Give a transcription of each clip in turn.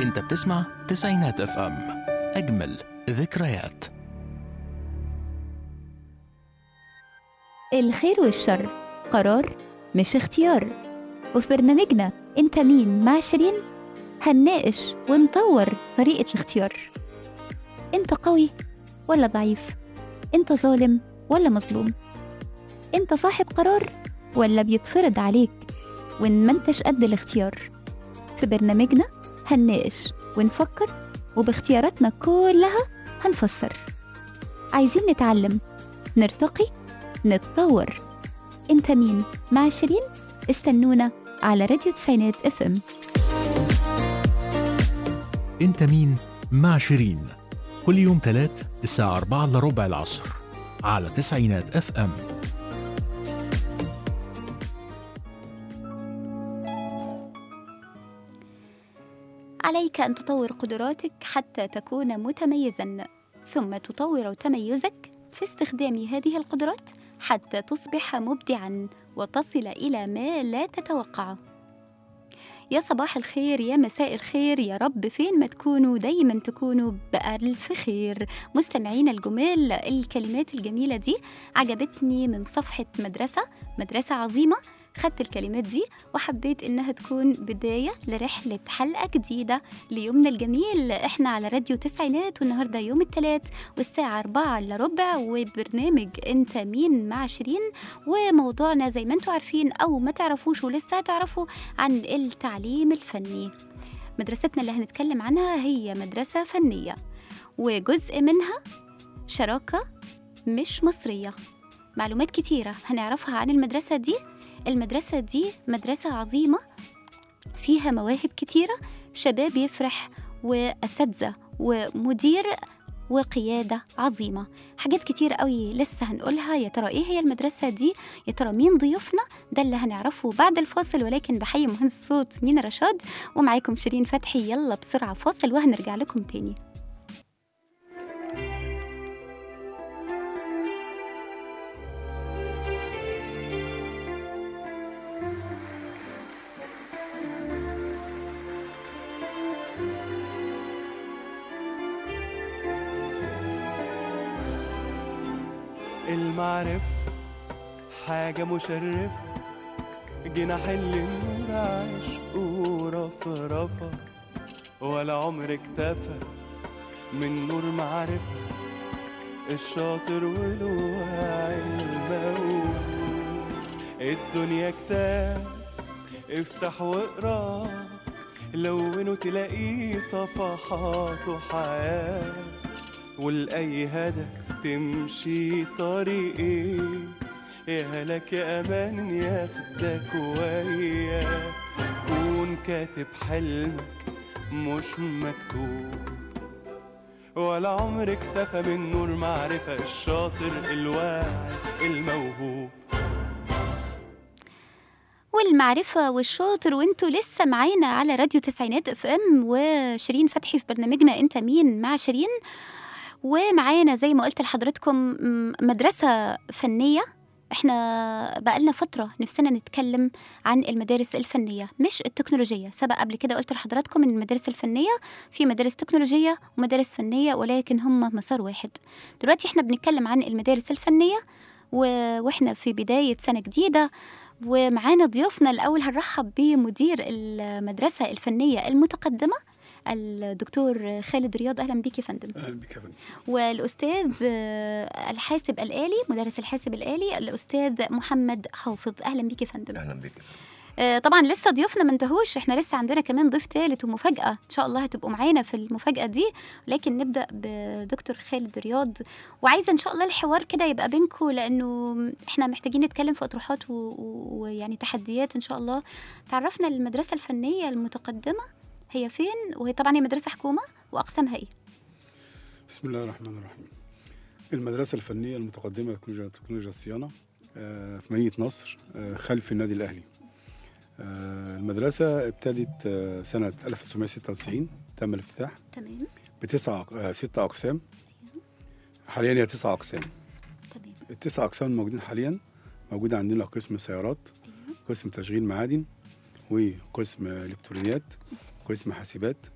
انت بتسمع تسعينات اف ام اجمل ذكريات الخير والشر قرار مش اختيار وفي برنامجنا انت مين مع شيرين هنناقش ونطور طريقة الاختيار انت قوي ولا ضعيف انت ظالم ولا مظلوم انت صاحب قرار ولا بيتفرض عليك وان ما انتش قد الاختيار في برنامجنا هنناقش ونفكر وباختياراتنا كلها هنفسر عايزين نتعلم نرتقي نتطور انت مين مع شيرين استنونا على راديو تسعينات اف ام انت مين مع شيرين كل يوم تلات الساعة 4 إلا ربع العصر على تسعينات اف ام عليك ان تطور قدراتك حتى تكون متميزا ثم تطور تميزك في استخدام هذه القدرات حتى تصبح مبدعا وتصل الى ما لا تتوقعه يا صباح الخير يا مساء الخير يا رب فين ما تكونوا دايما تكونوا بألف خير مستمعين الجمال الكلمات الجميلة دي عجبتني من صفحة مدرسة مدرسة عظيمة خدت الكلمات دي وحبيت إنها تكون بداية لرحلة حلقة جديدة ليومنا الجميل إحنا على راديو تسعينات والنهاردة يوم الثلاث والساعة أربعة إلا ربع وبرنامج أنت مين مع شيرين وموضوعنا زي ما انتوا عارفين أو ما تعرفوش ولسه هتعرفوا عن التعليم الفني مدرستنا اللي هنتكلم عنها هي مدرسة فنية وجزء منها شراكة مش مصرية معلومات كتيرة هنعرفها عن المدرسة دي المدرسة دي مدرسة عظيمة فيها مواهب كتيرة شباب يفرح وأساتذة ومدير وقيادة عظيمة حاجات كتير قوي لسه هنقولها يا ترى ايه هي المدرسة دي يا ترى مين ضيوفنا ده اللي هنعرفه بعد الفاصل ولكن بحيي مهندس الصوت مينا رشاد ومعاكم شيرين فتحي يلا بسرعة فاصل وهنرجع لكم تاني المعرفة حاجة مشرفة جناح النور عشق ورفرفة ولا عمر اكتفى من نور معرفة الشاطر والواعي الموهوب الدنيا كتاب افتح واقرا لونه تلاقيه صفحات وحياه ولأي هدف تمشي طريقي يا هلك يا أمان ياخدك وياه كون كاتب حلمك مش مكتوب ولا عمر اكتفى من نور معرفة الشاطر الواعي الموهوب والمعرفة والشاطر وانتوا لسه معانا على راديو تسعينات اف ام وشيرين فتحي في برنامجنا انت مين مع شيرين ومعانا زي ما قلت لحضرتكم م- مدرسة فنية احنا بقالنا فترة نفسنا نتكلم عن المدارس الفنية مش التكنولوجية سبق قبل كده قلت لحضراتكم ان المدارس الفنية في مدارس تكنولوجية ومدارس فنية ولكن هم مسار واحد دلوقتي احنا بنتكلم عن المدارس الفنية و... واحنا في بداية سنة جديدة ومعانا ضيوفنا الأول هنرحب بمدير المدرسة الفنية المتقدمة الدكتور خالد رياض أهلا بيك يا فندم اهلا بك يا فندم والأستاذ آه، الحاسب الآلي مدرس الحاسب الآلي الأستاذ محمد حافظ أهلا بيك يا فندم اهلا بك آه، طبعا لسه ضيوفنا ما انتهوش احنا لسه عندنا كمان ضيف ثالث ومفاجأة ان شاء الله هتبقوا معانا في المفاجأة دي لكن نبدأ بدكتور خالد رياض وعايزة ان شاء الله الحوار كده يبقى بينكم لانه احنا محتاجين نتكلم في اطروحات و- و- ويعني تحديات ان شاء الله تعرفنا المدرسة الفنية المتقدمة هي فين وهي طبعا هي مدرسة حكومة واقسامها ايه بسم الله الرحمن الرحيم المدرسة الفنية المتقدمة لتكنولوجيا تكنولوجيا الصيانة آه، في مدينة نصر آه، خلف النادي الأهلي آه، المدرسة ابتدت آه، سنة 1996 تم الافتتاح تمام بتسعة آه، ستة أقسام حاليا هي تسعة أقسام تمام التسع أقسام الموجودين حاليا موجود عندنا قسم سيارات قسم تشغيل معادن وقسم إلكترونيات قسم حاسبات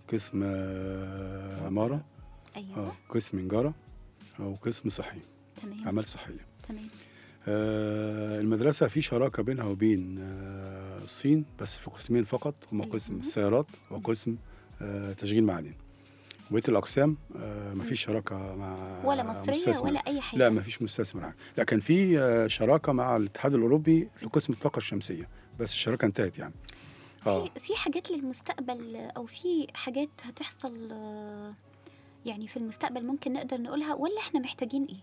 قسم آه، عماره ايوه اه قسم نجاره وقسم صحي تمام اعمال صحيه تمام آه، المدرسة في شراكة بينها وبين آه، الصين بس في قسمين فقط هما أيوة. قسم السيارات وقسم آه، تشغيل معادن وبقية الأقسام آه، مفيش شراكة مع ولا مصريه مستثمر. ولا اي حاجه لا مفيش مستثمر عام. لا كان في آه، شراكة مع الاتحاد الأوروبي في قسم الطاقة الشمسية بس الشراكة انتهت يعني اه في في حاجات للمستقبل او في حاجات هتحصل آه، يعني في المستقبل ممكن نقدر نقولها ولا احنا محتاجين ايه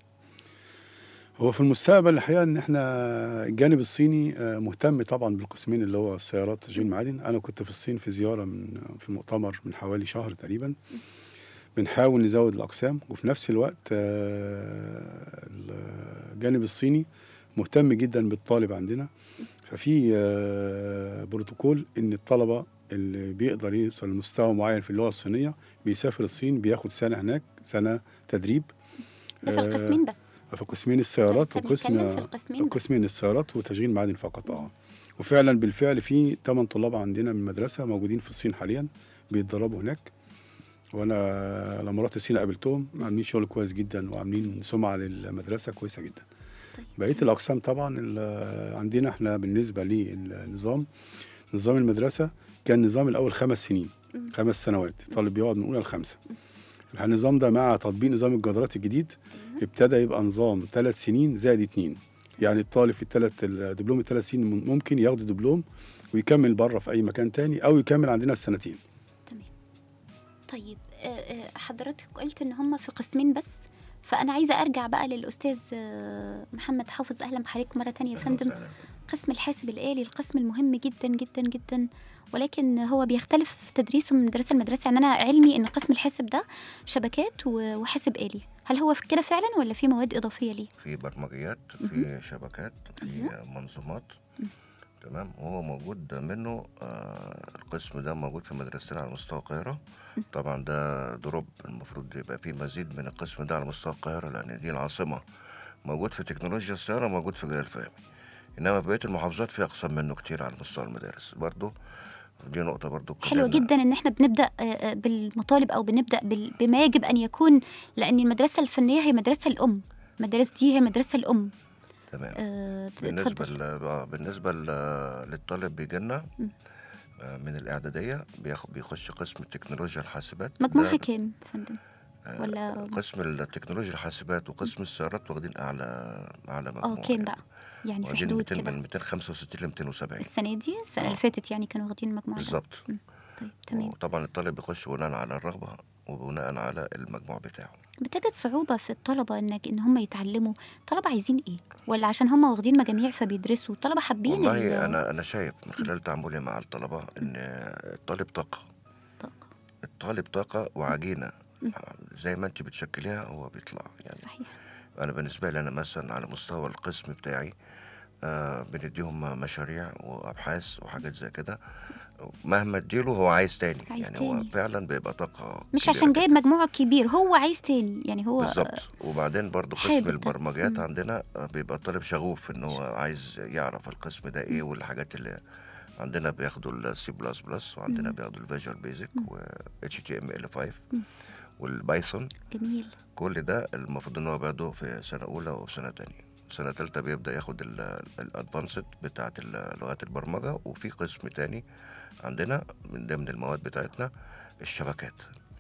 هو في المستقبل الحقيقه ان احنا الجانب الصيني آه، مهتم طبعا بالقسمين اللي هو السيارات تشغيل معادن انا كنت في الصين في زياره من في مؤتمر من حوالي شهر تقريبا بنحاول نزود الاقسام وفي نفس الوقت آه، الجانب الصيني مهتم جدا بالطالب عندنا ففي آه، بروتوكول ان الطلبه اللي بيقدر يوصل لمستوى معين في اللغه الصينيه بيسافر الصين بياخد سنه هناك سنه تدريب ده في آه، القسمين بس في قسمين السيارات لسه وقسم بنتكلم في القسمين بس. قسمين السيارات وتشغيل معادن فقط اه وفعلا بالفعل في 8 طلاب عندنا من المدرسه موجودين في الصين حاليا بيتدربوا هناك وانا لما رحت الصين قابلتهم عاملين شغل كويس جدا وعاملين سمعه للمدرسه كويسه جدا طيب. بقيه الاقسام طبعا ال- عندنا احنا بالنسبه للنظام نظام المدرسه كان نظام الاول خمس سنين مم. خمس سنوات الطالب بيقعد من اولى لخمسه النظام ده مع تطبيق نظام الجدارات الجديد أيوة. ابتدى يبقى نظام ثلاث سنين زائد اتنين يعني الطالب في الثلاث الدبلوم الثلاث سنين ممكن ياخد دبلوم ويكمل بره في اي مكان تاني او يكمل عندنا السنتين تمام طيب آه، آه، حضرتك قلت ان هم في قسمين بس فانا عايزه ارجع بقى للاستاذ آه، محمد حافظ اهلا بحضرتك مره تانية يا فندم قسم الحاسب الآلي القسم المهم جدا جدا جدا ولكن هو بيختلف في تدريسه من مدرسة لمدرسة يعني أنا علمي إن قسم الحاسب ده شبكات و- وحاسب آلي هل هو في كده فعلا ولا في مواد إضافية ليه؟ في برمجيات في شبكات في منظومات تمام وهو موجود منه آه القسم ده موجود في مدرستين على مستوى القاهرة طبعا ده دروب المفروض يبقى في مزيد من القسم ده على مستوى القاهرة لأن دي العاصمة موجود في تكنولوجيا السيارة موجود في جاي الفهمي إنما في بقية المحافظات في أقسام منه كتير على مستوى المدارس برضو دي نقطة برضو حلو كلنا- جدا إن إحنا بنبدأ آه، آه، بالمطالب أو بنبدأ بال- بما يجب أن يكون لأن المدرسة الفنية هي مدرسة الأم المدارس دي هي مدرسة الأم تمام آه، بالنسبة اتفضل ل... آه، بالنسبة ل... للطالب بيجي لنا مم. آه، من الإعدادية بياخ... بيخش قسم تكنولوجيا الحاسبات مجموعها ده- كام يا فندم؟ آه، ولا قسم التكنولوجيا الحاسبات وقسم السيارات واخدين أعلى أعلى مجموع اه كام بقى؟ يعني في واخدين حدود 200 كده من 265 ل 270 السنة دي السنة اللي آه. فاتت يعني كانوا واخدين المجموعة ده. بالظبط طيب تمام وطبعا الطالب بيخش بناء على الرغبة وبناء على المجموع بتاعه بتجد صعوبة في الطلبة انك ان هم يتعلموا طلبة عايزين ايه ولا عشان هم واخدين مجاميع فبيدرسوا طلبة حابين ال- والله أنا أنا شايف من خلال تعاملي مع الطلبة إن الطالب طاقة طاقة. الطالب طاقة وعجينة زي ما أنت بتشكليها هو بيطلع يعني صحيح انا بالنسبه لي انا مثلا على مستوى القسم بتاعي آه بنديهم مشاريع وابحاث وحاجات زي كده مهما اديله هو عايز تاني عايز يعني هو تاني. فعلا بيبقى طاقه مش كبيرة عشان جداً. جايب مجموع كبير هو عايز تاني يعني هو بالظبط وبعدين برضو حابب قسم ده. البرمجيات مم. عندنا آه، بيبقى الطالب شغوف ان هو عايز يعرف القسم ده ايه والحاجات اللي عندنا بياخدوا السي بلس بلس وعندنا مم. بياخدوا الفيجوال بيزك و اتش تي ام ال 5 والبايثون جميل كل ده المفروض ان هو بياخده في سنه اولى وفي سنه تانية سنه تالتة بيبدا ياخد الادفانسد بتاعه ال- لغات البرمجه وفي قسم تاني عندنا من ضمن المواد بتاعتنا الشبكات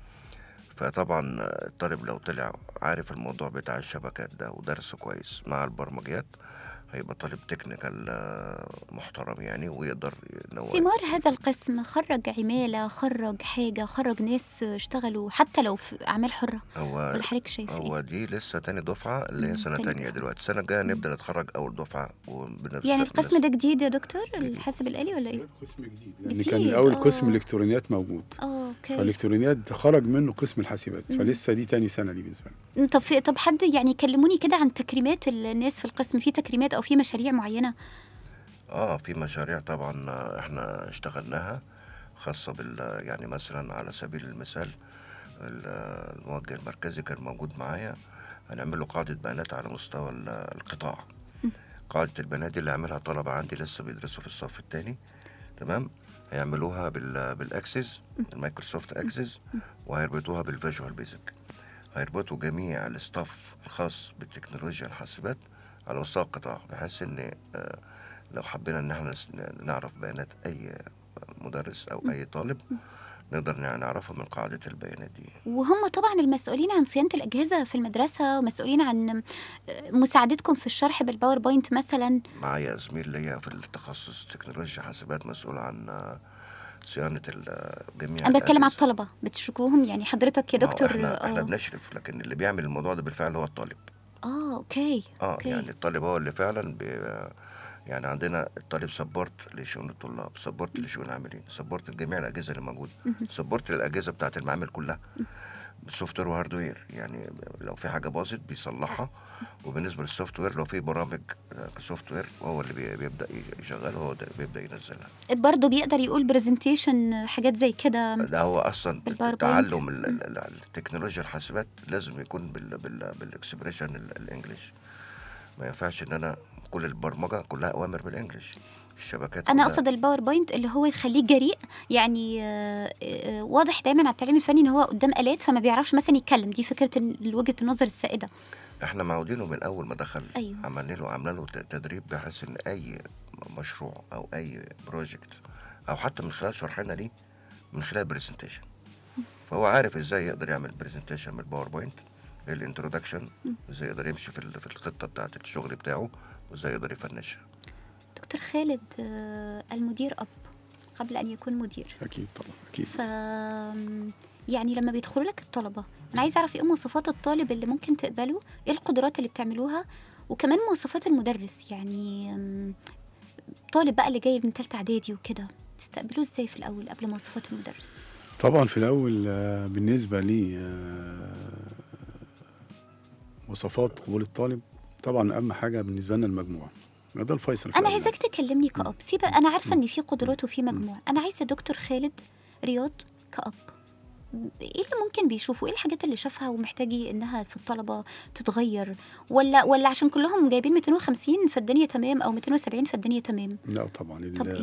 فطبعا الطالب لو طلع عارف الموضوع بتاع الشبكات ده ودرسه كويس مع البرمجيات هيبقى طالب تكنيكال محترم يعني ويقدر ان هو ثمار هذا القسم خرج عمالة خرج حاجة خرج ناس اشتغلوا حتى لو في أعمال حرة هو ولا حضرتك شايف ايه؟ هو دي لسه تاني دفعة اللي هي مم، سنة تاني تانية دفعة. دلوقتي السنة الجاية نبدأ نتخرج أول دفعة وبنفس يعني القسم ده جديد يا دكتور جديد. الحاسب الآلي ولا ايه؟ قسم جديد لان جديد، كان الاول قسم آه. الالكترونيات موجود اه اوكي فالالكترونيات خرج منه قسم الحاسبات فلسه دي تاني سنه لي بالنسبه لي طب في طب حد يعني كلموني كده عن تكريمات الناس في القسم في تكريمات او في مشاريع معينه اه في مشاريع طبعا آه، احنا اشتغلناها خاصة بال يعني مثلا على سبيل المثال ال- الموجه المركزي كان موجود معايا هنعمل له قاعدة بيانات على مستوى ال- القطاع قاعدة البيانات دي اللي عاملها طلبة عندي لسه بيدرسوا في الصف الثاني تمام هيعملوها بال بالاكسس المايكروسوفت اكسس وهيربطوها بالفيجوال بيزك هيربطوا جميع الاستاف الخاص بالتكنولوجيا الحاسبات على مستوى القطاع بحيث ان آه، لو حبينا ان احنا نس- نعرف بيانات اي مدرس او اي طالب نقدر نع- نعرفها من قاعدة البيانات دي وهم طبعا المسؤولين عن صيانة الأجهزة في المدرسة ومسؤولين عن مساعدتكم في الشرح بالباوربوينت مثلا معايا زميل ليا في التخصص تكنولوجيا حاسبات مسؤول عن آه، صيانة ال- جميع أنا بتكلم على الأجهزة. الطلبة بتشركوهم يعني حضرتك يا ما هو دكتور احنا, احنا آه. بنشرف لكن اللي بيعمل الموضوع ده بالفعل هو الطالب اه اوكي اه اوكي يعني الطالب هو اللي فعلا بي يعني عندنا الطالب سبورت لشؤون الطلاب سبورت لشؤون العاملين سبورت لجميع الاجهزه اللي موجوده سبورت للاجهزه بتاعه المعامل كلها سوفت وير وهاردوير يعني لو في حاجه باظت بيصلحها وبالنسبه للسوفت وير لو في برامج سوفت وير هو اللي بي- بيبدا يشغلها هو ده بيبدا ينزلها برضه بيقدر يقول برزنتيشن حاجات زي كده ده هو اصلا بالباوربوينت. تعلم ال- ال- ال- التكنولوجيا الحاسبات لازم يكون بال بال بالاكسبريشن ال- الانجليش ما ينفعش ان انا كل البرمجه كلها اوامر بالانجليش الشبكات انا كلها. اقصد الباوربوينت اللي هو يخليه جريء يعني آه، آه، واضح دايما على التعليم الفني ان هو قدام الات فما بيعرفش مثلا يتكلم دي فكره ال- وجهه النظر السائده احنا معودينه من اول ما دخل أيوة. عملنا له عملنا له ت- تدريب بحيث ان اي مشروع او اي بروجكت او حتى من خلال شرحنا ليه من خلال برزنتيشن فهو عارف ازاي يقدر يعمل برزنتيشن من الباوربوينت الانترودكشن ازاي يقدر يمشي في ال- في الخطه بتاعه الشغل بتاعه وازاي يقدر يفنشها دكتور خالد آه، المدير اب قبل ان يكون مدير اكيد طبعا اكيد ف يعني لما بيدخلوا لك الطلبه انا عايزه اعرف ايه مواصفات الطالب اللي ممكن تقبله ايه القدرات اللي بتعملوها وكمان مواصفات المدرس يعني أم، طالب بقى اللي جاي من ثالثه اعدادي وكده تستقبلوه ازاي في الاول قبل مواصفات المدرس طبعا في الاول آه، بالنسبه لي آه، مواصفات قبول الطالب طبعا اهم حاجه بالنسبه لنا المجموع ده الفيصل في انا الأول. عايزاك تكلمني كأب سيب انا عارفه ان في قدرات وفي مجموع انا عايزه دكتور خالد رياض كأب ايه اللي ممكن بيشوفوا ايه الحاجات اللي شافها ومحتاجي انها في الطلبه تتغير ولا ولا عشان كلهم جايبين 250 فالدنيا تمام او 270 فالدنيا تمام لا طبعا ال- طب إيه؟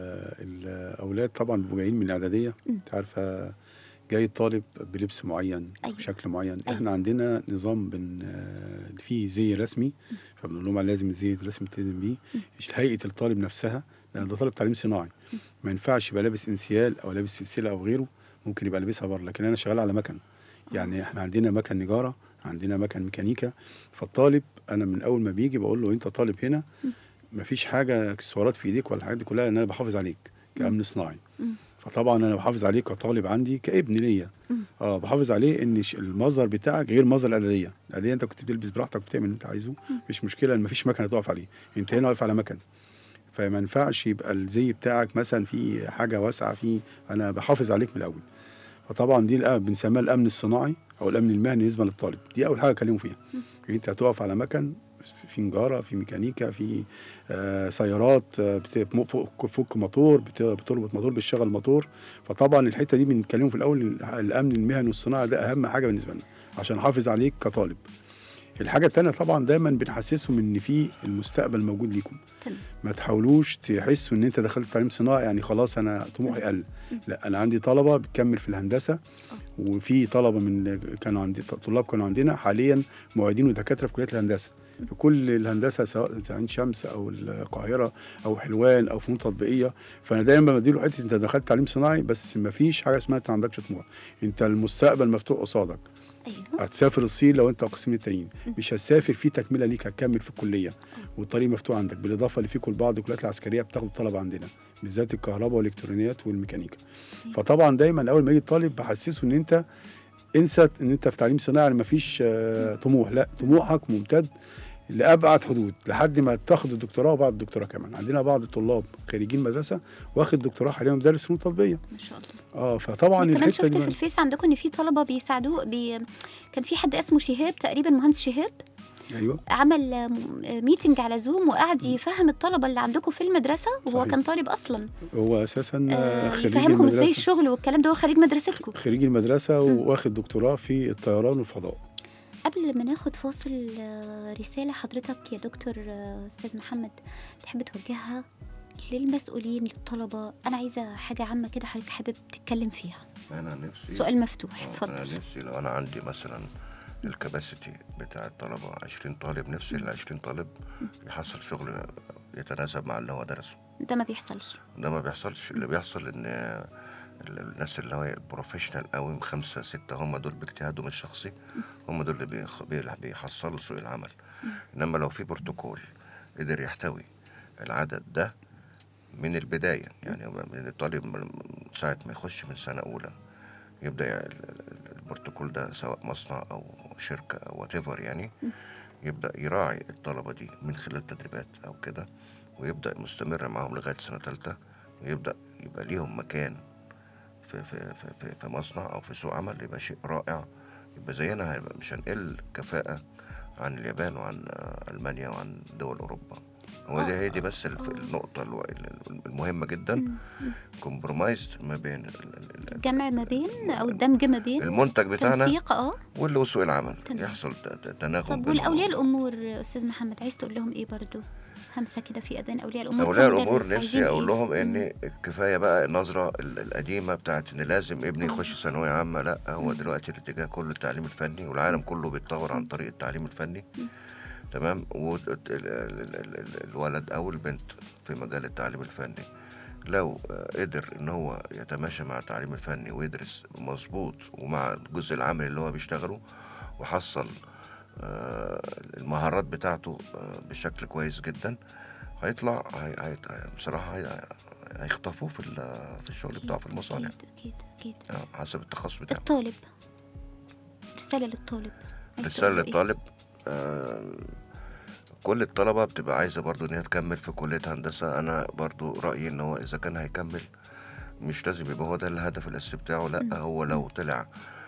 الاولاد طبعا بيبقوا جايين من الاعداديه انت عارفه جاي الطالب بلبس معين أيوة. أيوة. شكل معين أيوة. أيوة. احنا عندنا نظام بن آه، فيه زي رسمي فبنقول لهم لازم الزي الرسمي تلتزم بيه هيئه الطالب نفسها لان ده طالب تعليم صناعي ما ينفعش يبقى لابس انسيال او لابس سلسله او غيره ممكن يبقى لابسها بره لكن انا شغال على مكن يعني احنا عندنا مكن نجاره عندنا مكن ميكانيكا فالطالب انا من اول ما بيجي بقول له انت طالب هنا مفيش حاجه اكسسوارات في ايديك ولا الحاجات دي كلها ان انا بحافظ عليك كامن صناعي فطبعا انا بحافظ عليه كطالب عندي كابن ليا اه بحافظ عليه ان ش- المصدر بتاعك غير مصدر الاعداديه الاعداديه انت كنت بتلبس براحتك وبتعمل اللي انت عايزه مش مشكله ان مفيش مكنه تقف عليه انت هنا واقف على مكن فما ينفعش يبقى الزي بتاعك مثلا في حاجه واسعه فيه انا بحافظ عليك من الاول فطبعا دي الأ- بنسميها الامن الصناعي او الامن المهني بالنسبه للطالب دي اول حاجه اكلمه فيها انت هتقف على مكن في نجاره في ميكانيكا في آه سيارات آه بت- م- فوق فك موتور بت- بتربط موتور بتشغل موتور فطبعا الحته دي بنتكلموا في الاول ال- الامن المهني والصناعي ده اهم حاجه بالنسبه لنا عشان احافظ عليك كطالب الحاجه التانية طبعا دايما بنحسسهم ان في المستقبل موجود ليكم تمام ما تحاولوش تحسوا ان انت دخلت تعليم صناعي يعني خلاص انا طموحي قل لا انا عندي طلبه بتكمل في الهندسه وفي طلبه من كانوا عندي طلاب كانوا عندنا حاليا معيدين ودكاتره في كليه الهندسه في كل الهندسه سواء عين شمس او القاهره او حلوان او فنون تطبيقيه فانا دايما بديله حته انت دخلت تعليم صناعي بس ما فيش حاجه اسمها انت ما عندكش طموح انت المستقبل مفتوح قصادك ايوه هتسافر الصين لو انت قسم التانيين مش هتسافر في تكمله ليك هتكمل في الكليه والطريق مفتوح عندك بالاضافه اللي في كل بعض الكليات العسكريه بتاخد الطلبه عندنا بالذات الكهرباء والالكترونيات والميكانيكا فطبعا دايما اول ما يجي الطالب بحسسه ان انت انسى ان انت في تعليم صناعي مفيش آه، طموح لا طموحك ممتد لابعد حدود لحد ما تاخد الدكتوراه وبعد الدكتوراه كمان عندنا بعض الطلاب خريجين مدرسه واخد دكتوراه حاليا مدرس فنون تطبيقيه ما شاء الله اه فطبعا كمان الحته شفت دي في الفيس عندكم ان في طلبه بيساعدوه بي... كان في حد اسمه شهاب تقريبا مهندس شهاب ايوه عمل آه، م- آه، ميتنج على زوم وقعد يفهم الطلبه اللي عندكم في المدرسه وهو صحيح. كان طالب اصلا هو اساسا آه، آه، خريج يفهمكم ازاي المدرسة. الشغل والكلام ده هو خريج مدرستكم خريج المدرسة واخد دكتوراه في الطيران والفضاء قبل ما ناخد فاصل آه، رسالة حضرتك يا دكتور آه، أستاذ محمد تحب توجهها للمسؤولين للطلبة أنا عايزة حاجة عامة كده حضرتك حابب تتكلم فيها انا نفسي السؤال مفتوح آه، انا اتفضل نفسي لو انا عندي مثلا الكباسيتي بتاع الطلبه 20 طالب نفسي ال 20 طالب يحصل شغل يتناسب مع اللي هو درسه ده ما بيحصلش ده ما بيحصلش اللي بيحصل ان ال- الناس اللي هو البروفيشنال قوي خمسة ستة هم دول باجتهادهم الشخصي هم دول اللي بيخ- بي- بيحصلوا سوق العمل انما لو في بروتوكول قدر يحتوي العدد ده من البداية يعني هو من الطالب من ساعة ما يخش من سنة أولى يبدأ يعني ال- ال- البروتوكول ده سواء مصنع أو شركة أو وات يعني يبدأ يراعي الطلبة دي من خلال تدريبات أو كده ويبدأ مستمر معاهم لغاية سنة تالتة ويبدأ يبقى ليهم مكان في في في في, في مصنع أو في سوق عمل يبقى شيء رائع يبقى زينا هيبقى مش هنقل كفاءة عن اليابان وعن آه، ألمانيا وعن دول أوروبا هو دي هي دي بس الف- النقطة الو- المهمة جدا كومبرومايزد ما بين ال- ال- ال- جمع ما بين أو الدمج ما بين المنتج بتاعنا تنسيق اه واللي هو سوق العمل تمام. يحصل ت- ت- تناغم طب بينهم. والأولياء الأمور أستاذ محمد عايز تقول لهم إيه برضو همسة كده في أذان أولياء الأمور اولياء كمدرس الامور عايزين نفسي اقول إيه؟ لهم ان كفايه بقى النظره ال- القديمه بتاعت ان لازم ابني يخش ثانويه عامه لا هو دلوقتي الاتجاه كله التعليم الفني والعالم كله بيتطور عن طريق التعليم الفني تمام والولد او البنت في مجال التعليم الفني لو آه، قدر ان هو يتماشى مع التعليم الفني ويدرس مظبوط ومع الجزء العملي اللي هو بيشتغله وحصل آه، المهارات بتاعته آه، بشكل كويس جدا هيطلع هي هي بصراحة هي هيخطفوه في ال- في الشغل بتاعه في المصانع أكيد أكيد أكيد آه، حسب التخصص بتاعه الطالب رسالة للطالب عايز رسالة تقول له إيه؟ للطالب آه، كل الطلبة بتبقى عايزة برضو إن هي تكمل في كلية هندسة أنا برضو رأيي إن هو إذا كان هيكمل مش لازم يبقى هو ده الهدف الأساسي بتاعه لأ هو لو طلع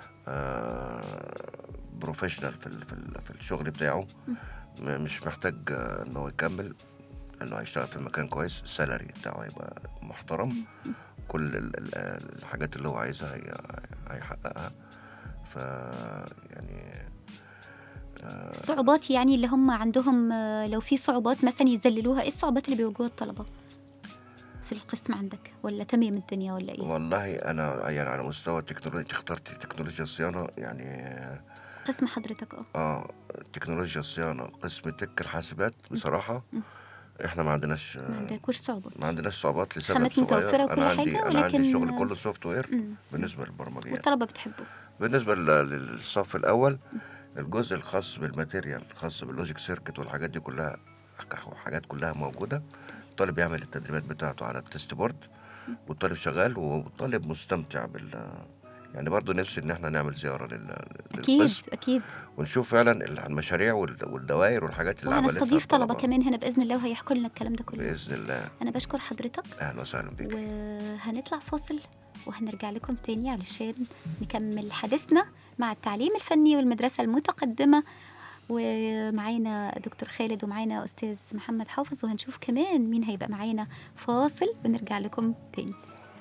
بروفيشنال في ال- في ال- في الشغل بتاعه م- مش محتاج آه، إن هو يكمل إنه هيشتغل في مكان كويس السالري بتاعه هيبقى محترم كل ال- ال- الحاجات اللي هو عايزها هي هيحققها ف يعني الصعوبات يعني اللي هم عندهم آه، لو في صعوبات مثلا يذللوها ايه الصعوبات اللي بيواجهوها الطلبة في القسم عندك ولا تمام الدنيا ولا ايه والله انا يعني على مستوى التكنولوجيا انت اخترت تكنولوجيا الصيانه يعني قسم حضرتك اه اه تكنولوجيا الصيانه قسم تك الحاسبات بصراحه احنا ما عندناش ما عندكوش صعوبة ما عندناش صعوبات لسبب خامات صغير متوفرة وكل انا عندي حاجة، انا عندي ولكن- الشغل كله سوفت وير مم. بالنسبه للبرمجيات والطلبة بتحبه بالنسبه لل- للصف الاول الجزء الخاص بالماتيريال الخاص باللوجيك سيركت والحاجات دي كلها حاجات كلها موجوده الطالب يعمل التدريبات بتاعته على التست بورد والطالب شغال والطالب مستمتع بال يعني برضه نفسي ان احنا نعمل زياره لل... اكيد للقسم اكيد ونشوف فعلا المشاريع وال- والدوائر والحاجات اللي عملتها وهنستضيف طلبة الطلبة. كمان هنا بإذن الله وهيحكوا لنا الكلام ده كله باذن الله أنا بشكر حضرتك اهلا وسهلا بك وهنطلع فاصل وهنرجع لكم تاني علشان نكمل حديثنا مع التعليم الفني والمدرسة المتقدمة ومعانا دكتور خالد ومعانا أستاذ محمد حافظ وهنشوف كمان مين هيبقى معانا فاصل ونرجع لكم تاني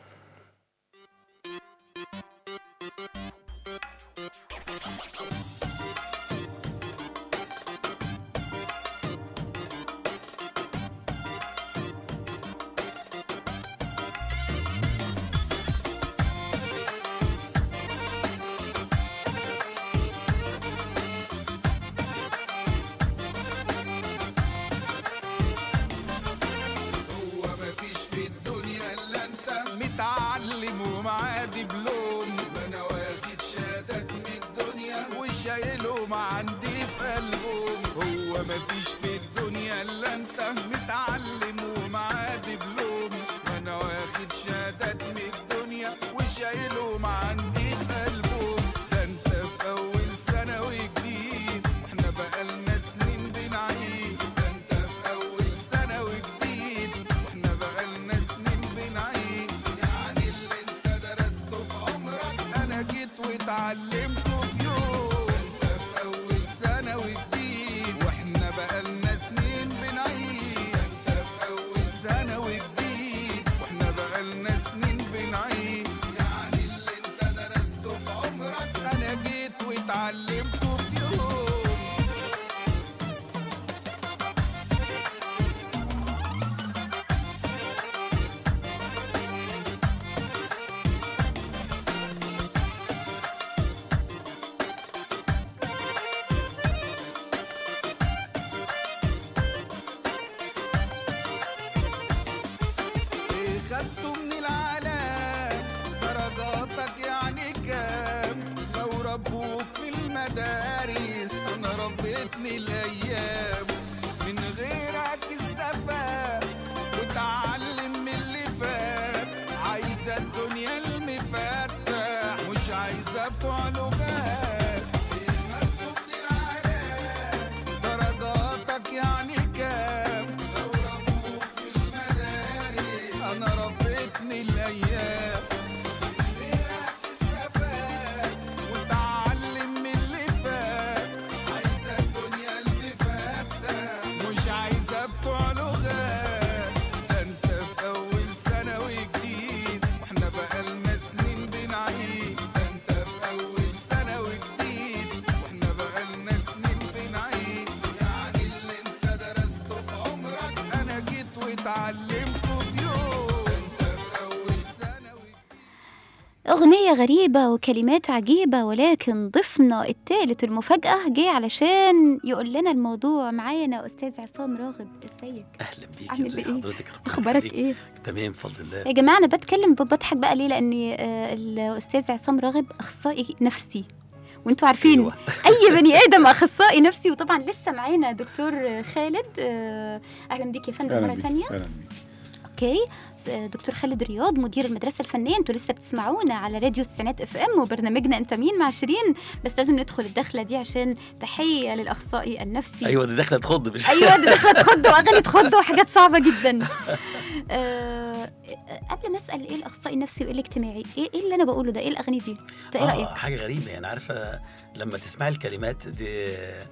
هو مفيش في الدنيا الا انت متعلم ومعاه دبلوم ما انا واخد شهادات من الدنيا وشايلهم عندي في قلبهم هو مفيش في الدنيا الا انت متعلم ومعاه دبلوم ما انا واخد شهادات من الدنيا وشايلهم عندي في قلبهم ده انت في اول ثانوي جديد احنا بقالنا سنين بنعيد ده انت في اول ثانوي جديد واحنا بقالنا سنين بنعيد يعني اللي انت درسته في خدته من العالم درجاتك يعني كام لو ربوك في المدارس انا ربيتني الايام من غيرك استفاد وتعلم من اللي فات عايزه الدنيا المفتح مش عايزه بتوع لغات مكتوب في العالم درجاتك يعني كام لو ربوك في المدارس انا ربيتني الايام غيرك استفاد وتعلم من اللي فات عايزه الدنيا اللي فاتت مش عايزه بتوع لغات ده انت في اول ثانوي جديد واحنا بقالنا سنين بنعيد ده انت في اول ثانوي جديد واحنا بقالنا سنين بنعيد يعني اللي انت درسته في عمرك انا جيت واتعلمته في يوم ده انت في اول ثانوي أغنية غريبة وكلمات عجيبة ولكن ضيفنا التالت المفاجأة جه علشان يقول لنا الموضوع معانا أستاذ عصام راغب ازيك اهلا بيك عامل ازي إيه؟ حضرتك ربنا أخبارك يخليك. إيه؟ تمام بفضل الله يا جماعة أنا بتكلم بضحك بقى ليه لأن آه، الأستاذ عصام راغب أخصائي نفسي وانتوا عارفين أيوة. اي بني ادم اخصائي نفسي وطبعا لسه معانا دكتور خالد آه، اهلا بيك يا فندم اهلا مره بيك ثانيه اهلا بيك اوكي س- دكتور خالد رياض مدير المدرسه الفنيه انتوا لسه بتسمعونا على راديو تسعينات اف ام وبرنامجنا انت مين مع شيرين بس لازم ندخل الدخله دي عشان تحيه للاخصائي النفسي ايوه دي داخله تخض مش ايوه دي دخلت تخض واغاني تخض وحاجات صعبه جدا آه قبل ما اسال ايه الاخصائي النفسي وايه الاجتماعي ايه ايه اللي انا بقوله ده ايه الاغاني دي انت ايه رايك آه حاجه غريبه يعني عارفه لما تسمعي الكلمات دي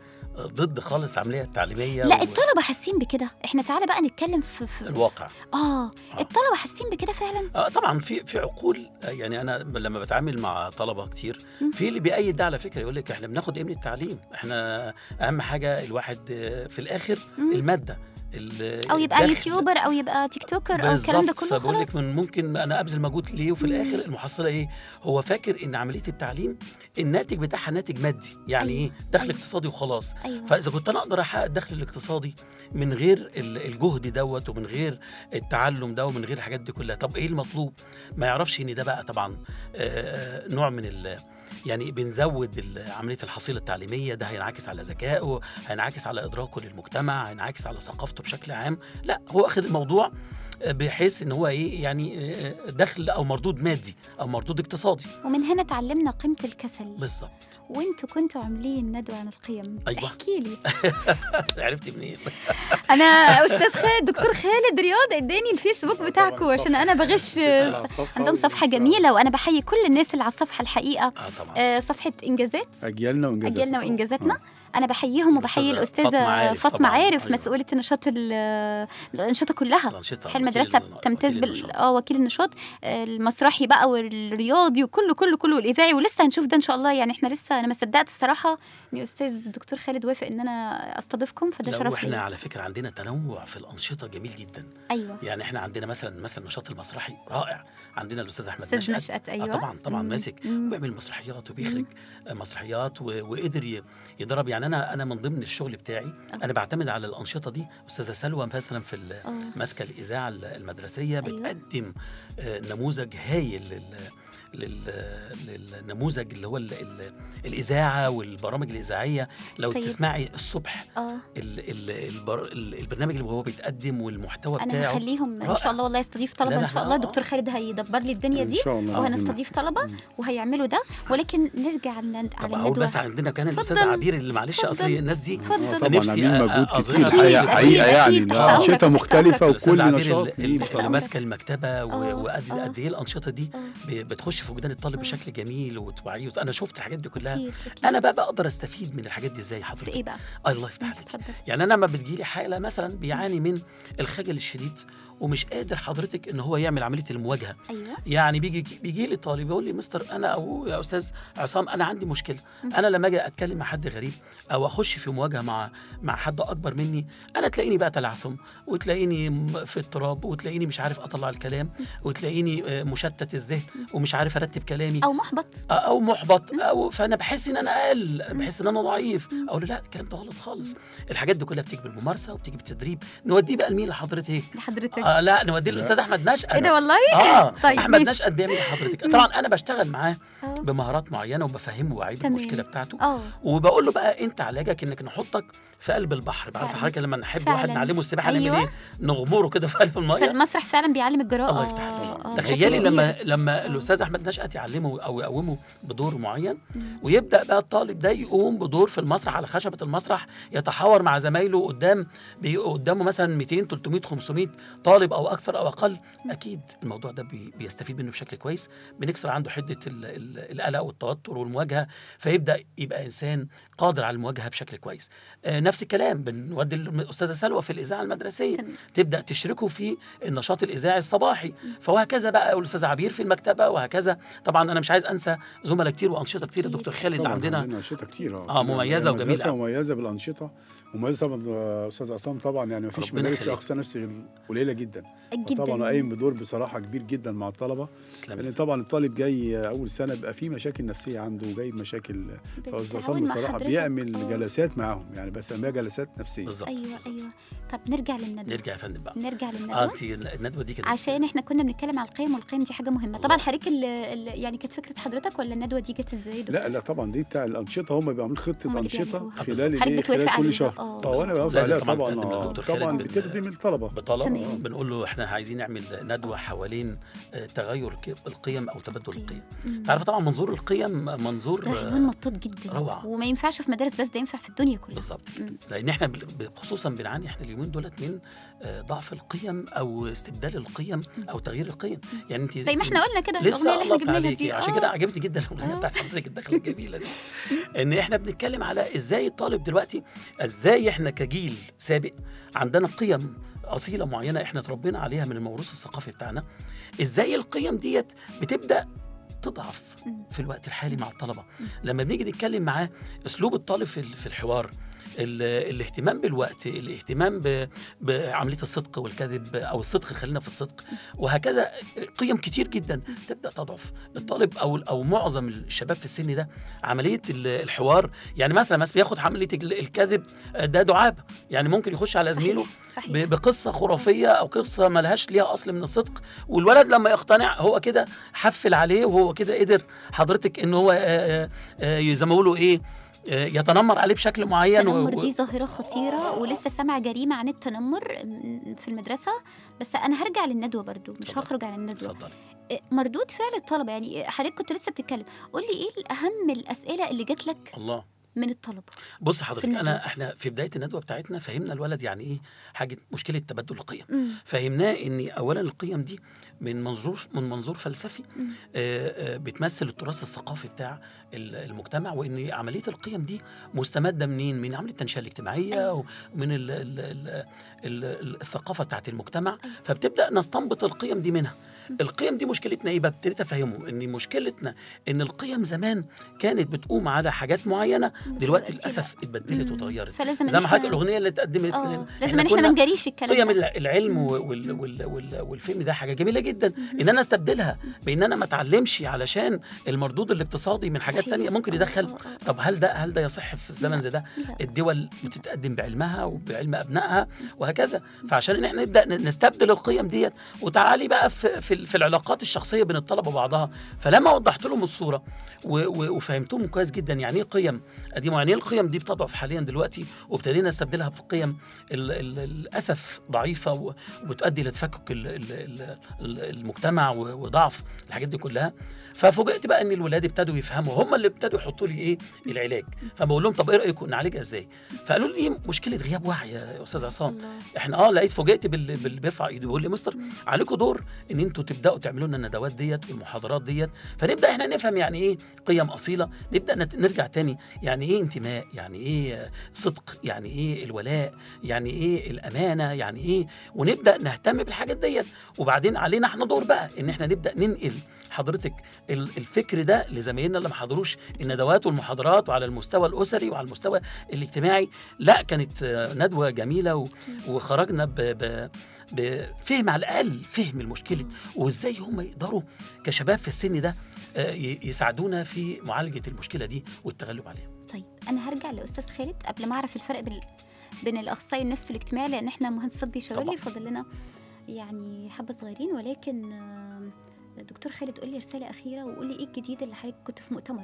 ضد خالص العمليه التعليميه لا و- الطلبه حاسين بكده احنا تعالى بقى نتكلم في, في الواقع اه الطلبه حاسين بكده فعلا آه طبعا في في عقول آه، يعني انا لما بتعامل مع طلبه كتير في اللي بيأيد ده على فكره يقول لك احنا بناخد ايه من التعليم احنا اهم حاجه الواحد آه، في الاخر مم. الماده ال- او يبقى الدخل. يوتيوبر او يبقى تيك توكر او الكلام ده بالظبط، كله فبقول خلاص لك من ممكن انا ابذل مجهود ليه وفي الاخر المحصله ايه هو فاكر ان عمليه التعليم الناتج بتاعها ناتج مادي يعني أيوة، ايه دخل أيوة. اقتصادي وخلاص ايوه فاذا كنت انا اقدر احقق الدخل الاقتصادي من غير ال- الجهد دوت ومن غير التعلم ده ومن غير الحاجات دي كلها طب ايه المطلوب ما يعرفش ان ده بقى طبعا آه، نوع من ال يعني بنزود ال- عمليه الحصيله التعليميه ده هينعكس على ذكائه هينعكس على ادراكه للمجتمع هينعكس على ثقافته بشكل عام لا هو اخذ الموضوع آه، بحيث ان هو ايه يعني آه، دخل او مردود مادي او مردود اقتصادي ومن هنا اتعلمنا قيمه الكسل بالظبط وانتوا كنتوا عاملين ندوه عن القيم أيوة. احكي لي عرفت منين انا استاذ خالد دكتور خالد رياض اداني الفيسبوك بتاعكم عشان انا بغش عندهم صفحه جميله وانا بحيي كل الناس اللي على الصفحه الحقيقه اه طبعا آه، صفحه انجازات اجيالنا وانجازاتنا اجيالنا وانجازاتنا انا بحييهم وبحيي الأستاذة الاستاذه فاطمة عارف فاطمه طبعاً. عارف أيوة. مسؤوله النشاط ال- الانشطه كلها الأنشطة، حال وكيل المدرسه الن- بتمتاز وكيل بال النشاط. اه وكيل النشاط آه، المسرحي بقى والرياضي وكله كله كله والاذاعي ولسه هنشوف ده ان شاء الله يعني احنا لسه انا ما صدقت الصراحه ان استاذ الدكتور خالد وافق ان انا استضيفكم فده لا شرف واحنا لي على فكره عندنا تنوع في الانشطه جميل جدا ايوه يعني احنا عندنا مثلا مثلا النشاط المسرحي رائع عندنا الاستاذ احمد أستاذ نشأت نشأت، آه أيوة. طبعا طبعا مم. ماسك مم. وبيعمل مسرحيات وبيخرج آه، مسرحيات و- وقدر ي- يدرب يعني انا انا من ضمن الشغل بتاعي انا بعتمد على الانشطه دي استاذه سلوى مثلا في ال- آه. ماسكه الاذاعه المدرسيه أيوة. بتقدم آه، نموذج هايل لل لل... للنموذج اللي هو ال... ال... الاذاعه والبرامج الاذاعيه لو طيب. تسمعي الصبح اه ال... ال... البر... ال- البرنامج اللي هو بيتقدم والمحتوى انا بتاعه هخليهم ان رائع. شاء الله والله يستضيف طلبه لا، لا، ان شاء آه، الله آه. دكتور خالد هيدبر لي الدنيا إن دي شاء الله بإذن وهنستضيف طلبه وهيعملوا ده ولكن نرجع على على طب اقول الندوه بس عندنا كان الاستاذ اتفضل. عبير اللي معلش اتفضل. اصل الناس دي اتفضل. طبعا نفسي عاملين أ- مجهود أ- كتير أظهر حقيقة أكيد، حقيقة أكيد، يعني أكيد. ده تحت أمرك، أنشطة تحت مختلفة أمرك. الاستاذ وكل عبير نشاط ال- ليه ال- تحت اللي أمرك. ماسكه المكتبه و- آه، وقد آه. قد ايه الانشطه دي آه. ب- بتخش في وجدان الطالب بشكل جميل وتوعيه انا شفت الحاجات دي كلها أكيد، أكيد. انا بقى بقدر استفيد من الحاجات دي ازاي في حضرتك ايه بقى؟ آه، الله يفتح عليك اتفضل يعني انا لما بتجيلي حاله مثلا بيعاني من الخجل الشديد ومش قادر حضرتك ان هو يعمل عمليه المواجهه ايوه يعني بيجي بيجي لي طالب يقول لي مستر انا او يا استاذ عصام انا عندي مشكله انا لما اجي اتكلم مع حد غريب او اخش في مواجهه مع مع حد اكبر مني انا تلاقيني بقى تلعثم وتلاقيني م- في اضطراب وتلاقيني مش عارف اطلع الكلام وتلاقيني آه، مشتت الذهن ومش عارف ارتب كلامي او محبط او محبط او فانا بحس ان انا اقل بحس ان انا ضعيف اقول له لا الكلام ده غلط خالص الحاجات دي كلها بتيجي بالممارسه وبتيجي بالتدريب نوديه بقى لمين لحضرتك لحضرتك آه آه لا نوديه للاستاذ احمد نشأت ايه ده والله اه طيب احمد ماشي. نشأت بيعمل إيه حضرتك طبعا انا بشتغل معاه آه. بمهارات معينه وبفهمه وبعيد تمام. المشكله بتاعته اه وبقول له بقى انت علاجك انك نحطك في قلب البحر عارفه فعلا. حضرتك لما نحب فعلا. واحد نعلمه السباحه نعمل أيوة. ايه نغمره كده في قلب في الميه المسرح فعلا بيعلم الجراءه الله يفتح آه، عليك آه، تخيلي بشكل لما كبير. لما الاستاذ احمد نشأت يعلمه او يقومه بدور معين ويبدا بقى الطالب ده يقوم بدور في المسرح على خشبه المسرح يتحاور مع زمايله قدام بي قدامه مثلا 200 300 500 طالب او اكثر او اقل اكيد الموضوع ده بي بيستفيد منه بشكل كويس بنكسر عنده حده ال- ال- القلق والتوتر والمواجهه فيبدا يبقى انسان قادر على المواجهه بشكل كويس آه نفس الكلام بنودي الاستاذه سلوى في الاذاعه المدرسيه تمام. تبدا تشركه في النشاط الاذاعي الصباحي فوهكذا بقى الاستاذ عبير في المكتبه وهكذا طبعا انا مش عايز انسى زملاء كتير وانشطه كتير الدكتور خالد طبعاً عندنا انشطه كتير آه، مميزة وجميلة. مدرسه مميزه بالانشطه مميزه طبعا آه، استاذ عصام طبعا يعني ما فيش ربنا مدارس في يخليك. اقصى نفسي قليله جدا جدا طبعا قايم بدور بصراحه كبير جدا مع الطلبه تسلم لان طبعا الطالب جاي اول سنه بيبقى فيه مشاكل نفسيه عنده وجاي بمشاكل فاستاذ عصام بالتعاون مع بصراحه حضرتك. بيعمل آه. جلسات معاهم يعني بسميها جلسات نفسيه بالظبط ايوه ايوه طب نرجع للندوه نرجع يا فندم بقى نرجع اه للندوه انت الندوه دي كانت عشان احنا كنا بنتكلم على القيم والقيم دي حاجه مهمه طبعا حضرتك ال- ال- يعني كانت فكره حضرتك ولا الندوه دي جت ازاي دكتور؟ لا لا طبعا دي بتاع الانشطه هم بيعملوا خطه هم اللي انشطه بيعملوها. خلال حضرتك الايه بتوافق خلال عليها. كل شهر آه. اه وانا بوافق لازم عليها طبعاً طبعا تقدم آه، للدكتور طبعا خالد بتخدم الطلبه بطلب تمام. بنقول له احنا عايزين نعمل ندوه حوالين آه، تغير ك- القيم او تبدل القيم مم. تعرف طبعا منظور القيم منظور ده آه، عنوان مطاط جدا روعة. وما ينفعش في مدارس بس ده ينفع في الدنيا كلها بالظبط كده مم. لان احنا بال- ب- خصوصا بنعاني احنا اليومين دولت من آه، ضعف القيم او استبدال القيم او تغيير القيم يعني انت زي ما احنا قلنا كده في لسه الاغنيه اللي الله احنا جبناها عليكي دي عشان آه. كده عجبتني جدا الاغنيه آه. بتاعت حضرتك الدخله الجميله دي ان احنا بنتكلم على ازاي الطالب دلوقتي ازاي احنا كجيل سابق عندنا قيم اصيله معينه احنا اتربينا عليها من الموروث الثقافي بتاعنا ازاي القيم ديت بتبدا تضعف مم. في الوقت الحالي مع الطلبه لما بنيجي نتكلم معاه اسلوب الطالب في ال- في الحوار ال- الاهتمام بالوقت الاهتمام ب- بعمليه الصدق والكذب او الصدق خلينا في الصدق وهكذا قيم كتير جدا تبدا تضعف الطالب او او معظم الشباب في السن ده عمليه ال- الحوار يعني مثلا مثلا بياخد عمليه ال- الكذب آه، ده دعابه يعني ممكن يخش على زميله صحيح. ب- بقصه خرافيه او قصه ملهاش ليها اصل من الصدق والولد لما يقتنع هو كده حفل عليه وهو كده قدر حضرتك ان هو آه، آه، آه، زي ما بيقولوا ايه آه، يتنمر عليه بشكل معين و- التنمر و- دي ظاهرة خطيرة ولسه سامعة جريمة عن التنمر م- في المدرسة بس أنا هرجع للندوة برضو مش اتفضل. هخرج عن الندوة اتفضلي إيه، مردود فعل الطلبة يعني حضرتك كنت لسه بتتكلم قول لي إيه الأهم الأسئلة اللي جات لك الله من الطلبة بص حضرتك الندوة. انا احنا في بدايه الندوه بتاعتنا فهمنا الولد يعني ايه حاجه مشكله تبدل القيم مم. فهمناه ان اولا القيم دي من منظور من منظور فلسفي مم. آه، آه، بتمثل التراث الثقافي بتاع ال- المجتمع وان عمليه القيم دي مستمده منين من عمليه التنشئه الاجتماعيه أيوة. ومن ال ال ال ال ال الثقافه بتاعت المجتمع فبتبدا نستنبط القيم دي منها القيم دي مشكلتنا ايه بقى ابتديت افهمه ان مشكلتنا ان القيم زمان كانت بتقوم على حاجات معينه دلوقتي دلوقتي للاسف اتبدلت مم. وتغيرت فلازم زي إن ما حضرتك إحنا- الاغنيه اللي اتقدمت اه لازم إن إحنا كنا ما نجريش الكلام قيم ده الع- العلم وال وال وال والفهم ده حاجه جميله جدا ان انا استبدلها بان انا ما اتعلمش علشان المردود الاقتصادي من حاجات صحيح. تانية ممكن آه، يدخل آه، آه. طب هل ده هل ده يصح في الزمن زي ده لا. الدول بتتقدم بعلمها وبعلم ابنائها وهكذا فعشان ان احنا نبدا ن- نستبدل القيم ديت وتعالي بقى في في, في العلاقات الشخصيه بين الطلبه وبعضها فلما وضحت لهم الصوره و و وفهمتهم كويس جدا يعني ايه قيم قديمه يعني ايه القيم دي بتضعف حاليا دلوقتي وابتدينا نستبدلها بقيم ال ال للاسف ضعيفه و- وبتؤدي لتفكك ال ال ال ال المجتمع و- وضعف الحاجات دي كلها ففوجئت بقى ان الولاد ابتدوا يفهموا هم اللي ابتدوا يحطوا لي ايه العلاج فبقول لهم طب ايه رايكم نعالجها ازاي فقالوا لي مشكله غياب وعي يا استاذ عصام الله. احنا اه لقيت فوجئت باللي, باللي بيرفع ايده بيقول لي مستر عليكم دور ان انتوا تبداوا تعملوا لنا الندوات ديت والمحاضرات ديت فنبدا احنا نفهم يعني ايه قيم اصيله نبدا نت- نرجع تاني يعني ايه انتماء يعني ايه آه، صدق يعني ايه الولاء يعني ايه الامانه يعني ايه ونبدا نهتم بالحاجات ديت وبعدين علينا احنا دور بقى ان احنا نبدا ننقل حضرتك ال- الفكر ده لزمايلنا اللي ما حضروش الندوات والمحاضرات وعلى المستوى الاسري وعلى المستوى الاجتماعي لا كانت آه، ندوه جميله و- وخرجنا ب- ب- بفهم على الاقل فهم المشكله وازاي هم يقدروا كشباب في السن ده آه، ي- يساعدونا في معالجه المشكله دي والتغلب عليها طيب انا هرجع لاستاذ خالد قبل ما اعرف الفرق بال... بين الاخصائي النفسي والاجتماعي لان احنا مهندس صوت بيشاور طبعا. لي فاضل لنا يعني حبة صغيرين ولكن آم، دكتور خالد قول لي رسالة أخيرة وقول لي إيه الجديد اللي حضرتك كنت في مؤتمر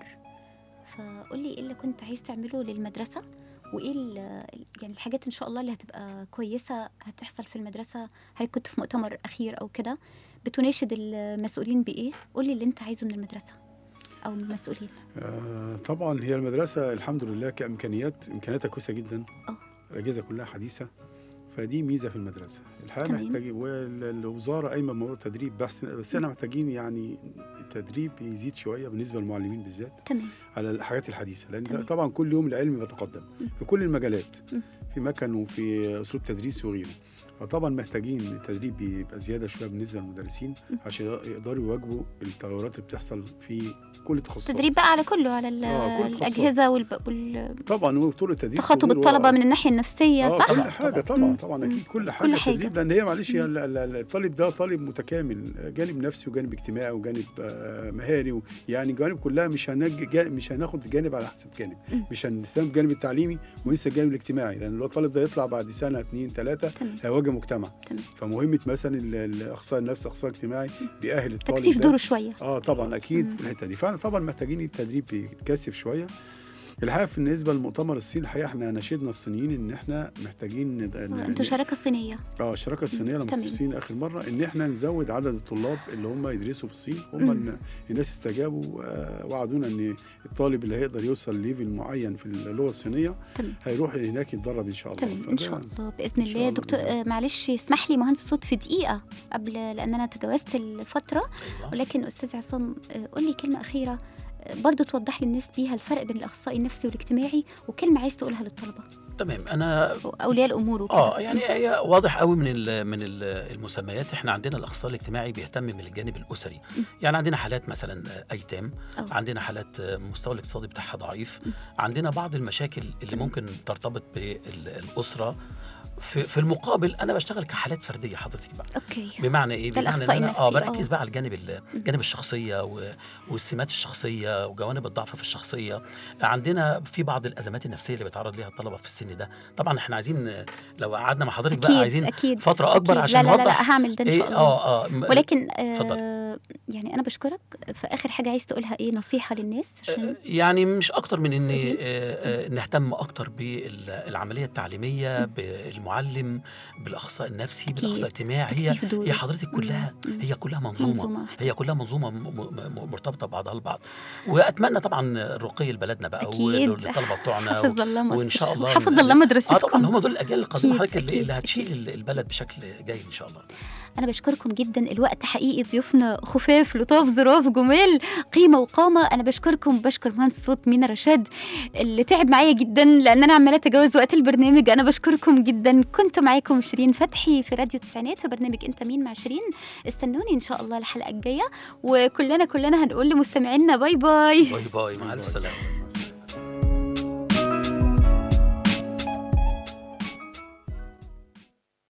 فقول لي إيه اللي كنت عايز تعمله للمدرسة وإيه ال- يعني الحاجات إن شاء الله اللي هتبقى كويسة هتحصل في المدرسة حضرتك كنت في مؤتمر أخير أو كده بتناشد المسؤولين بإيه قول لي اللي أنت عايزه من المدرسة أو من المسؤولين آه، طبعا هي المدرسه الحمد لله كامكانيات امكانياتها كويسه جدا آه. الاجهزه كلها حديثه فدي ميزه في المدرسه الحقيقه تمام. محتاج والوزاره قايمه بموضوع التدريب بس بس احنا محتاجين يعني التدريب يزيد شويه بالنسبه للمعلمين بالذات تمام على الحاجات الحديثه لان تمام. طبعا كل يوم العلم بيتقدم في كل المجالات م. في مكن وفي اسلوب تدريس وغيره فطبعا محتاجين التدريب يبقى زياده شويه بالنسبه للمدرسين عشان يقدروا يواجهوا التغيرات اللي بتحصل في كل التخصصات تدريب بقى على كله على ال- آه، كل التخصصات. الأجهزة والب... وال... طبعا وطرق التدريس تخاطب وغيره. الطلبة من الناحية النفسية آه، صح؟ كل طبعاً، حاجه طبعاً. طبعا مم. طبعا مم. اكيد كل حاجه كل حاجة. تدريب لان هي معلش هي ال- ال- الطالب ده طالب متكامل جانب نفسي وجانب اجتماعي وجانب آه، مهاري و- يعني جوانب كلها مش هنج جا- مش هناخد جانب على حسب جانب مم. مش هنهتم بالجانب التعليمي وننسى الجانب الاجتماعي لان لو الطالب ده يطلع بعد سنه اثنين ثلاثه تمام هيواجه مجتمع تمام. فمهمه مثلا ال- الاخصائي النفسي الاخصائي الاجتماعي بيأهل الطالب تكثيف ده دوره شوية اه طبعا اكيد مم. في الحته دي فاحنا طبعا محتاجين التدريب يتكثف شويه الحقيقه بالنسبه لمؤتمر الصين الحقيقه احنا ناشدنا الصينيين ان احنا محتاجين ند- آه، ن- انتوا شراكة صينية اه الشراكه الصينيه لما كنت تمام. في الصين اخر مره ان احنا نزود عدد الطلاب اللي هم يدرسوا في الصين هم مم. الن- الناس استجابوا آه، وعدونا ان الطالب اللي هيقدر يوصل ليفل معين في اللغه الصينيه تمام. هيروح هناك يتدرب ان شاء الله تمام ان فده- شاء الله باذن إن شاء الله الله دكتور بإذن آه، معلش اسمح لي مهندس صوت في دقيقه قبل لان انا تجاوزت الفتره أيوة. ولكن استاذ عصام آه، قول لي كلمه اخيره آه، برضو توضح للناس بيها الفرق بين الاخصائي النفسي والاجتماعي وكلمه عايز تقولها للطلبه تمام انا اولياء الامور وكده اه يعني هي واضح قوي من ال من ال المسميات احنا عندنا الاخصائي الاجتماعي بيهتم بالجانب الاسري يعني عندنا حالات مثلا ايتام أه. عندنا حالات المستوى الاقتصادي بتاعها ضعيف عندنا بعض المشاكل اللي ممكن ترتبط بالاسره في, في المقابل انا بشتغل كحالات فرديه حضرتك بقى اوكي بمعنى ايه؟ ده بمعنى ان الأخصائي انا اه النفسي، بركز آه. بقى على الجانب ال- جانب الشخصيه و- والسمات الشخصيه وجوانب الضعف في الشخصيه عندنا في بعض الازمات النفسيه اللي بيتعرض ليها الطلبه في السن ده طبعا احنا عايزين آه، لو قعدنا مع حضرتك بقى اكيد عايزين اكيد فتره اكبر أكيد. عشان لا لا لا, نوضح لا هعمل ده ان إيه شاء الله اه اه م- ولكن اتفضل. آه يعني انا بشكرك في اخر حاجه عايز تقولها ايه نصيحه للناس عشان يعني مش اكتر من ان سوري. آه، آه، نهتم اكتر بالعمليه التعليميه بالمعلم بالاخصائي النفسي بالاخصائي الاجتماعي هي تكييف دوره. هي حضرتك كلها مم. مم. هي كلها منظومه, منظومة واحدة. هي كلها منظومه م- م- مرتبطه ببعضها البعض واتمنى طبعا الرقي لبلدنا بقى أكيد. والطلبه بتوعنا حفظ الله مصر وان شاء الله حفظ ال- الله اه مدرستكم طبعا هم دول الاجيال القادمه أكيد، حضرتك اللي, أكيد، اللي هتشيل أكيد. ال- البلد بشكل جيد ان شاء الله أنا بشكركم جدا الوقت حقيقي ضيوفنا خفاف لطاف ظراف جمال قيمة وقامة أنا بشكركم بشكر مهندس صوت مينا رشاد اللي تعب معايا جدا لأن أنا عمالة أتجاوز وقت البرنامج أنا بشكركم جدا كنت معاكم شيرين فتحي في راديو التسعينات في برنامج أنت مين مع شيرين استنوني إن شاء الله الحلقة الجاية وكلنا كلنا هنقول لمستمعينا باي باي باي باي مع الف سلامه